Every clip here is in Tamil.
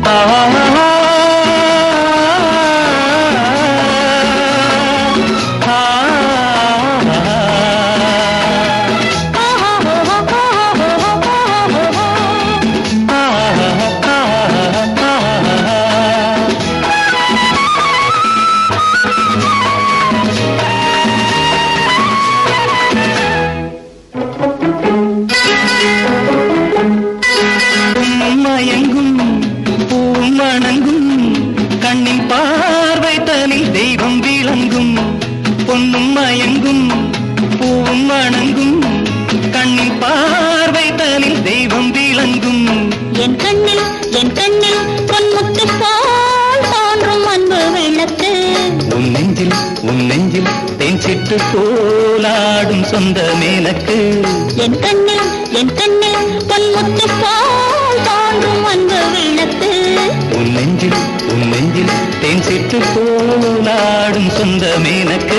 மயங்கும் பூமணங்கும் கண்ணின் பார்வை தனில் தெய்வம் விளங்கும் பொன்னும் மயங்கும் பூவும் வணங்கும் கண்ணின் பார்வை தனில் தெய்வம் விளங்கும் என் கண்ணில் என் கண்ணில் பொன்முத்து போல் தோன்றும் அன்பு விளக்கு உன் நெஞ்சில் உன் நெஞ்சில் தேன் சிட்டு போலாடும் சொந்த மேலக்கு என் கண்ணில் என் கண்ணில் பொன்முத்து போல் தோன்றும் அன்பு விளக்கு உன் நெஞ்சில் உன் நெஞ்சில் தேன் சிட்டு போலாடும் சொந்த மேலக்கு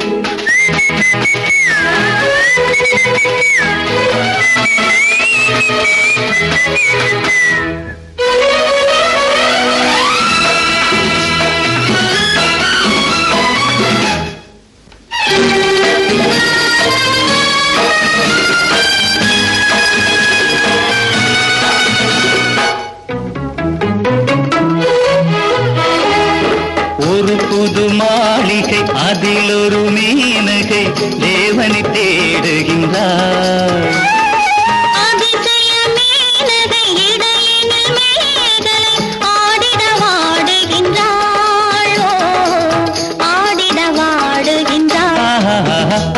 ஒரு புது மாளிகை அதில் ஒரு மீனகை தேவனை தேடுகின்றார் அதிசய மேனகை இடையினில் மேகலை ஆடிட வாடுகின்றாள் ஓ, ஆடிட வாடுகின்றாள்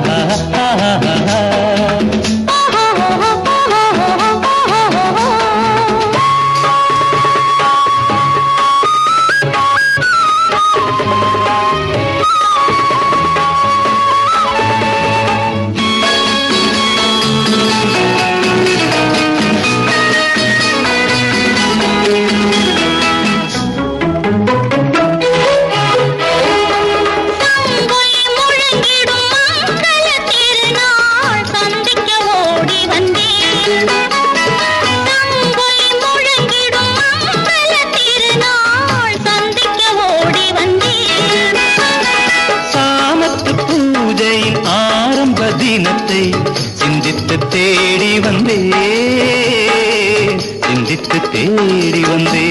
சங்கொலி முழங்கிடும் மங்கள திருநாள் சந்திக்க ஓடி வந்தேன் சங்கொலி முழங்கிடும் மங்கள திருநாள் சந்திக்க ஓடி வந்தேன் சாமத்து பூஜையின் ஆரம்ப தினத்தை சிந்தித்து தேடி வந்தே சிந்தித்து தேடி வந்தே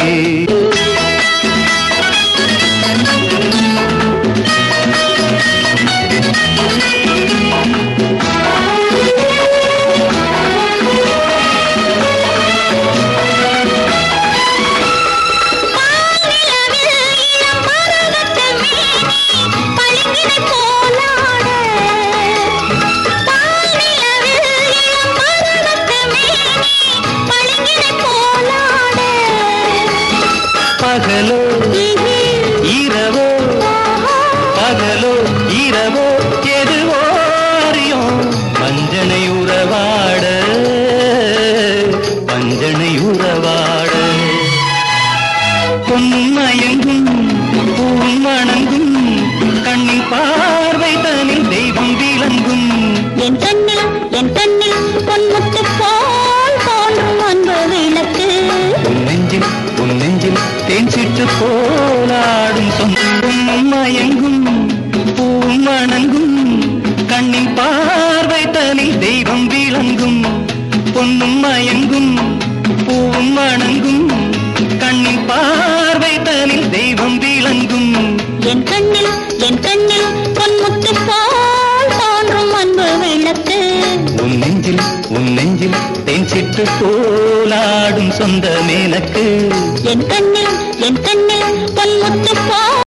பால்நிலவில் இளம் மரகத மேனி பளிங்கினை போலாட. பால்நிலவில் இளம் மரகத மேனி பளிங்கினை போலாட. பகலோ இரவோ பகலோ இரவோ எதுவோ அறியும் வஞ்சனை உறவாட வஞ்சனை உறவாட பொன்மயங்கும் பூவும் வணங்கும் கண்ணின் பார்வை தனில் தெய்வம் விளங்கும் என் கண்ணில் என் கண்ணில் பொன்முத்து போல் தோன்றும் அன்பு விளக்கு உன் நெஞ்சில் உன் நெஞ்சில் தேன் சிட்டு போலாடும் சொந்தம் மயங்கும் பூவும் வணங்கும் கண்ணின் பார்வை தனில் தெய்வம் விளங்கும் பொன்னும் மயங்கும் பூவும் வணங்கும் கண்ணின் பார்வை தனில் தெய்வம் விளங்கும் என் கண்ணில் என் கண்ணில் பொன்முத்து போல் தோன்றும் அன்பு விளக்கு உன் நெஞ்சில் உன் நெஞ்சில் தேன் சிட்டு போலாடும் சொந்த மேலக்கு என் கண்ணில் என் கண்ணில் பொன்முத்து போல்